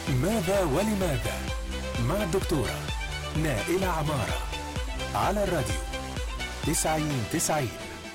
ماذا ولماذا مع الدكتورة نائلة عمارة على الراديو تسعين تسعين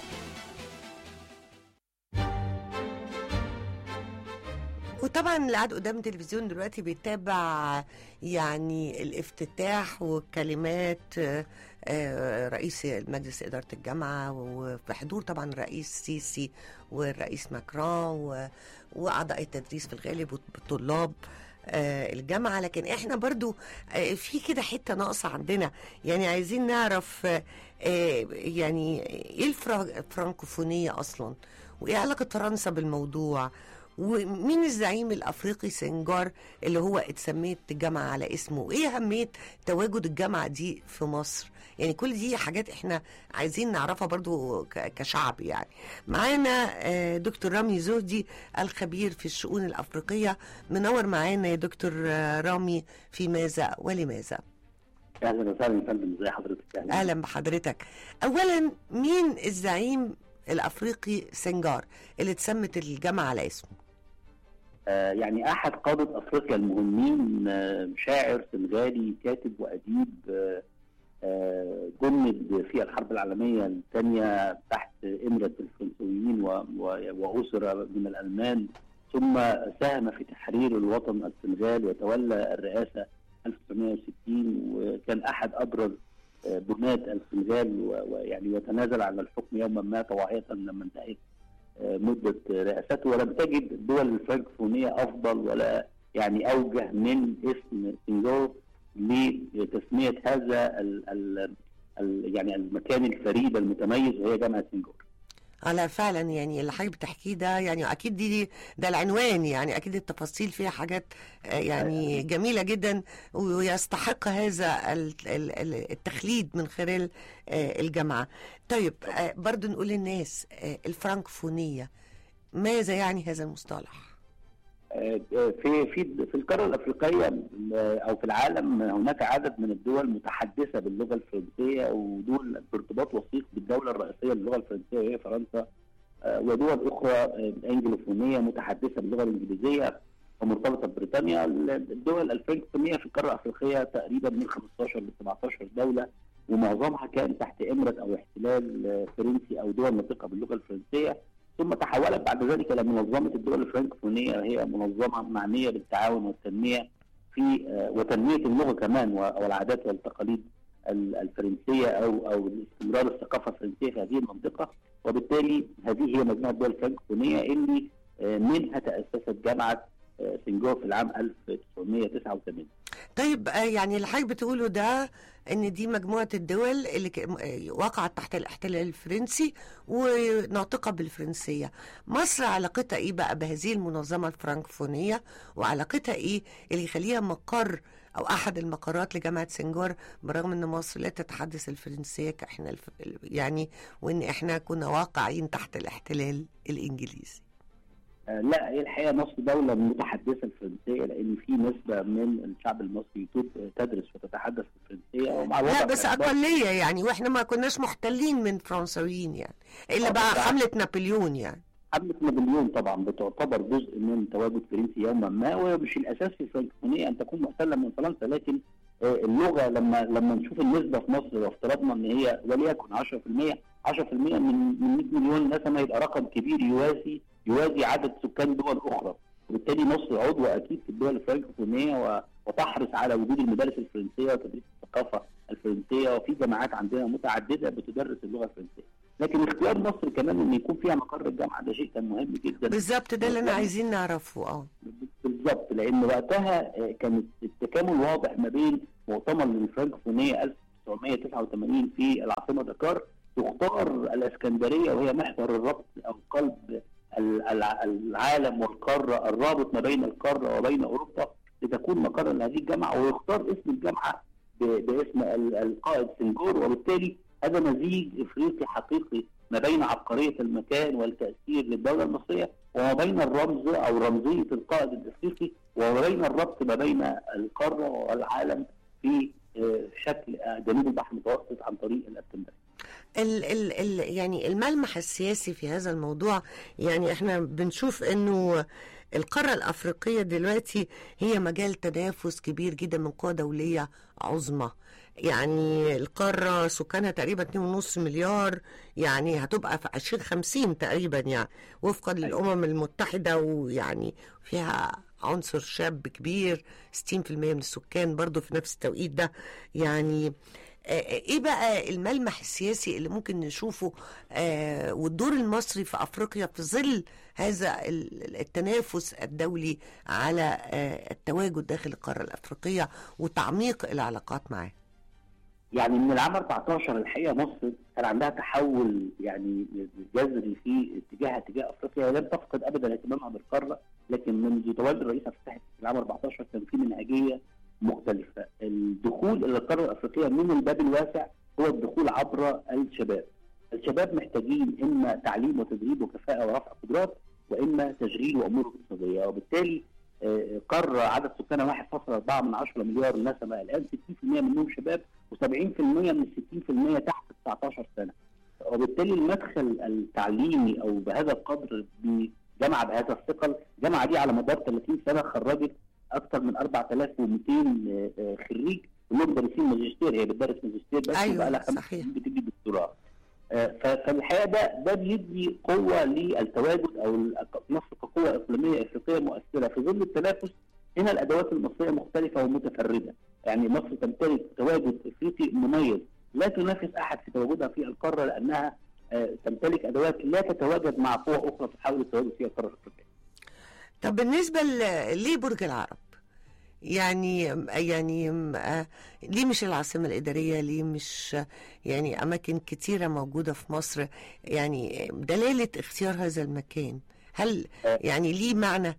وطبعا اللي قاعد قدام التلفزيون دلوقتي بيتابع يعني الافتتاح وكلمات آه، آه، رئيس مجلس إدارة الجامعة وبحضور طبعا الرئيس سيسي والرئيس ماكرون و- وأعضاء التدريس في الغالب والطلاب آه، الجامعة لكن احنا برضو آه، في كده حتة ناقصة عندنا يعني عايزين نعرف آه، آه، يعني ايه الفرا- الفرنكوفونية أصلا وايه علاقة فرنسا بالموضوع ومين الزعيم الافريقي سنجار اللي هو اتسميت الجامعه على اسمه وايه اهميه تواجد الجامعه دي في مصر يعني كل دي حاجات احنا عايزين نعرفها برضو ك- كشعب يعني معانا آه، دكتور رامي زهدي الخبير في الشؤون الافريقيه منور معانا يا دكتور آه، رامي في ماذا ولماذا اهلا وسهلا يا فندم ازي حضرتك اهلا اهلا بحضرتك اولا مين الزعيم الافريقي سنجار اللي اتسمت الجامعه على اسمه آه يعني احد قاده افريقيا المهمين آه شاعر سنغالي كاتب واديب آه آه جند في الحرب العالميه الثانيه تحت امره الفرنسويين و- و- واسر من الالمان ثم ساهم في تحرير الوطن السنغال وتولى الرئاسه 1960 وكان احد ابرز آه، بناة السنغال و- ويعني وتنازل عن الحكم يوما ما طواعية لما انتهت آه، مدة رئاسته ولم تجد الدول الفرنكوفونية أفضل ولا يعني أوجه من اسم سنغور لتسمية هذا ال ال ال يعني المكان الفريد المتميز وهي جامعة سنغور على فعلا يعني اللي حضرتك بتحكيه ده يعني اكيد دي ده العنوان يعني اكيد التفاصيل فيها حاجات آه، يعني جميله جدا ويستحق هذا ال- ال- ال- التخليد من خلال آه، الجامعه. طيب آه، برضو نقول للناس آه، الفرنكفونيه ماذا يعني هذا المصطلح؟ آه، في في في القاره الافريقيه آه، او في العالم هناك عدد من الدول متحدثه باللغه الفرنسيه ودول بارتباط وثيق بالدوله الرئيسيه للغه الفرنسيه وهي فرنسا آه، ودول اخرى آه، انجلوفونيه متحدثه باللغه الانجليزيه ومرتبطه ببريطانيا الدول الفرنكوفونيه في القاره الافريقيه تقريبا من 15 ل 17 دوله ومعظمها كان تحت امره او احتلال آه، فرنسي او دول ناطقه باللغه الفرنسيه ثم تحولت بعد ذلك الى منظمه الدول الفرنكوفونيه وهي منظمه معنيه بالتعاون والتنميه في آه، وتنميه اللغه كمان و- والعادات والتقاليد ال- الفرنسيه او او استمرار الثقافه الفرنسيه في هذه المنطقه وبالتالي هذه هي مجموعه الدول الفرنكوفونيه اللي آه، منها تاسست جامعه آه، سنغور في العام 1989 طيب آه، يعني اللي حضرتك بتقوله ده ان دي مجموعه الدول اللي ك- م- آه، وقعت تحت الاحتلال الفرنسي وناطقه بالفرنسيه مصر علاقتها ايه بقى بهذه المنظمه الفرنكفونيه وعلاقتها ايه اللي يخليها مقر او احد المقرات لجامعه سنجار برغم ان مصر لا تتحدث الفرنسيه كاحنا الف... يعني وان احنا كنا واقعين تحت الاحتلال الانجليزي آه، لا هي الحقيقه مصر دوله متحدثه الفرنسيه لان في نسبه من الشعب المصري تد- تدرس وتتحدث الفرنسيه ومع لا الوضع بس في الأخبار- اقليه يعني واحنا ما كناش محتلين من فرنساويين يعني الا آه، بقى بالعكس. حمله نابليون يعني حملة نابليون طبعا بتعتبر جزء من تواجد فرنسي يوما ما ومش الاساس في الفرنكوفونيه ان تكون محتله من فرنسا لكن آه، اللغه لما لما نشوف النسبه في مصر وافترضنا ان هي وليكن 10% 10% من من 100 مليون نسمه يبقى رقم كبير يوازي يوازي عدد سكان دول اخرى وبالتالي مصر عضوه اكيد في الدول الفرنكوفونيه و- وتحرص على وجود المدارس الفرنسيه وتدريس الثقافه الفرنسيه وفي جامعات عندنا متعدده بتدرس اللغه الفرنسيه لكن اختيار مصر كمان ان يكون فيها مقر الجامعه ده شيء كان مهم جدا بالظبط ده اللي انا عايزين نعرفه اه بالظبط لان وقتها آه، كان التكامل واضح ما بين مؤتمر الفرنكوفونيه 1989 في العاصمه دكار تختار الاسكندريه وهي محور الربط او قلب ال- الع- العالم والقاره الرابط ما بين القاره وبين اوروبا لتكون مقرا لهذه الجامعه ويختار اسم الجامعه ب- باسم ال- القائد سنجور وبالتالي هذا مزيج افريقي حقيقي ما بين عبقريه المكان والتاثير للدوله المصريه وما بين الرمز او رمزيه القائد الافريقي وما بين الربط ما بين القاره والعالم في آه، شكل آه، جنوب البحر المتوسط عن طريق الاسكندريه. ال ال ال يعني الملمح السياسي في هذا الموضوع يعني احنا بنشوف انه القارة الأفريقية دلوقتي هي مجال تنافس كبير جدا من قوى دولية عظمى يعني القارة سكانها تقريبا 2.5 مليار يعني هتبقى في 2050 تقريبا يعني وفقا للأمم المتحدة ويعني فيها عنصر شاب كبير 60% من السكان برضو في نفس التوقيت ده يعني آه، ايه بقى الملمح السياسي اللي ممكن نشوفه آه والدور المصري في افريقيا في ظل هذا ال- التنافس الدولي على آه التواجد داخل القاره الافريقيه وتعميق العلاقات معاه يعني من العام 14 الحقيقه مصر كان عندها تحول يعني جذري في اتجاهها تجاه افريقيا ولم تفقد ابدا اهتمامها بالقاره لكن منذ تولي الرئيس عبد الفتاح السيسي في العام 14 كان في منهجيه مختلفه الدخول الى القاره الافريقيه من الباب الواسع هو الدخول عبر الشباب الشباب محتاجين اما تعليم وتدريب وكفاءه ورفع قدرات واما تشغيل وامور اقتصاديه وبالتالي آه، قاره عدد سكانها 1.4 من 10 مليار نسمه الان 60% منهم شباب و70% من ال 60% تحت 19 سنه وبالتالي المدخل التعليمي او بهذا القدر بجامعه بهذا الثقل الجامعه دي على مدار 30 سنه خرجت اكثر من 4200 آه، خريج كلهم مدرسين ماجستير هي بتدرس ماجستير بس أيوة، وبقى لها خمس صحيح. سنين بتدي دكتوراه آه، ف- فالحقيقه ده ده بيدي قوه للتواجد او ال- مصر كقوه اقليميه افريقيه مؤثره في ظل التنافس هنا الادوات المصريه مختلفه ومتفرده يعني مصر تمتلك تواجد افريقي مميز لا تنافس احد في تواجدها في القاره لانها آه، تمتلك ادوات لا تتواجد مع قوى اخرى تحاول التواجد في القاره الافريقيه. طب بالنسبه ل- لبرج العرب يعني يعني آه، ليه مش العاصمة الإدارية ليه مش يعني أماكن كتيرة موجودة في مصر يعني دلالة اختيار هذا المكان هل يعني ليه معنى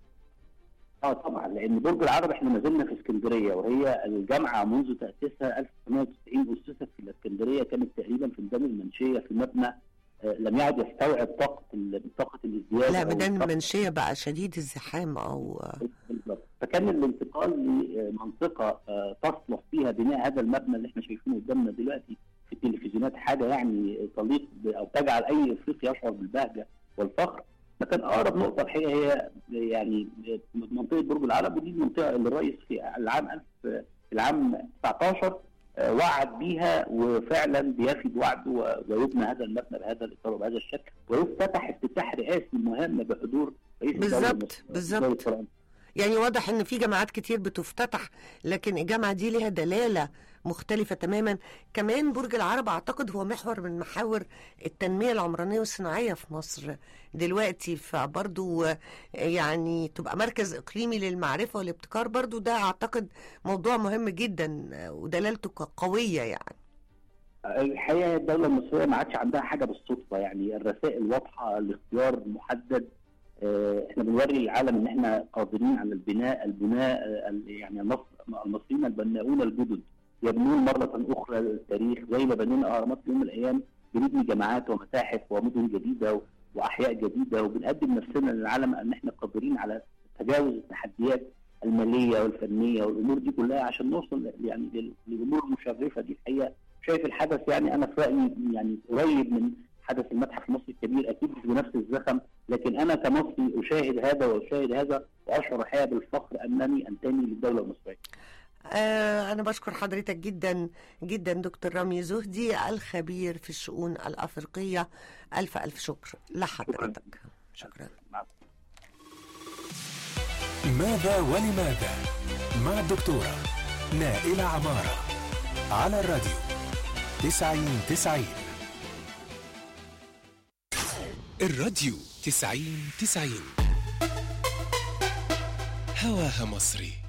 اه طبعا لان برج العرب احنا ما زلنا في اسكندريه وهي الجامعه منذ تاسيسها 1990 اسست في الاسكندريه كانت تقريبا في ميدان المنشيه في مبنى آه، لم يعد يستوعب طاقه ال- طاقه الازدياد لا أو ميدان طاقة- المنشية بقى شديد الزحام أو بالضبط فكان الانتقال لمنطقه آه، تصلح فيها بناء هذا المبنى اللي احنا شايفينه قدامنا دلوقتي في التلفزيونات حاجه يعني تليق ب- او تجعل اي افريقي يشعر بالبهجه والفخر فكان اقرب نقطه الحقيقه هي يعني منطقه برج العرب ودي المنطقه اللي الرئيس في العام 1000 في العام 19 آه، وعد بيها وفعلا بيفي بوعده و- ويبنى هذا المبنى بهذا الاطار وبهذا الشكل ويفتتح افتتاح رئاسي مهم بحضور رئيس الدولة بالظبط، المصرية، بالظبط. الدولة الفرنسية. يعني واضح ان في جامعات كتير بتفتتح لكن الجامعه دي ليها دلاله مختلفه تماما كمان برج العرب اعتقد هو محور من محاور التنميه العمرانيه والصناعيه في مصر دلوقتي فبرضو يعني تبقى مركز اقليمي للمعرفه والابتكار برضو ده اعتقد موضوع مهم جدا ودلالته قويه يعني الحقيقه الدوله المصريه ما عادش عندها حاجه بالصدفه يعني الرسائل واضحه الاختيار محدد آه، احنا بنوري العالم ان احنا قادرين على البناء البناء آه، ال- يعني المصر- المصريين البناؤون الجدد يبنون مره اخرى التاريخ زي ما بنينا اهرامات في يوم من الايام بنبني جامعات ومتاحف ومدن جديده و- واحياء جديده وبنقدم نفسنا للعالم ان احنا قادرين على تجاوز التحديات الماليه والفنيه والامور دي كلها عشان نوصل يعني لل- للامور المشرفه دي الحقيقه شايف الحدث يعني انا في رايي يعني قريب من حدث المتحف المصري الكبير اكيد مش بنفس الزخم لكن انا كمصري اشاهد هذا واشاهد هذا واشعر الحقيقه بالفخر انني انتمي للدوله المصريه. آه أنا بشكر حضرتك جدا جدا دكتور رامي زهدي الخبير في الشؤون الأفريقية ألف ألف شكر لحضرتك شكرا مع ماذا ولماذا مع الدكتورة نائلة عمارة على الراديو تسعين تسعين الراديو تسعين تسعين هواها مصري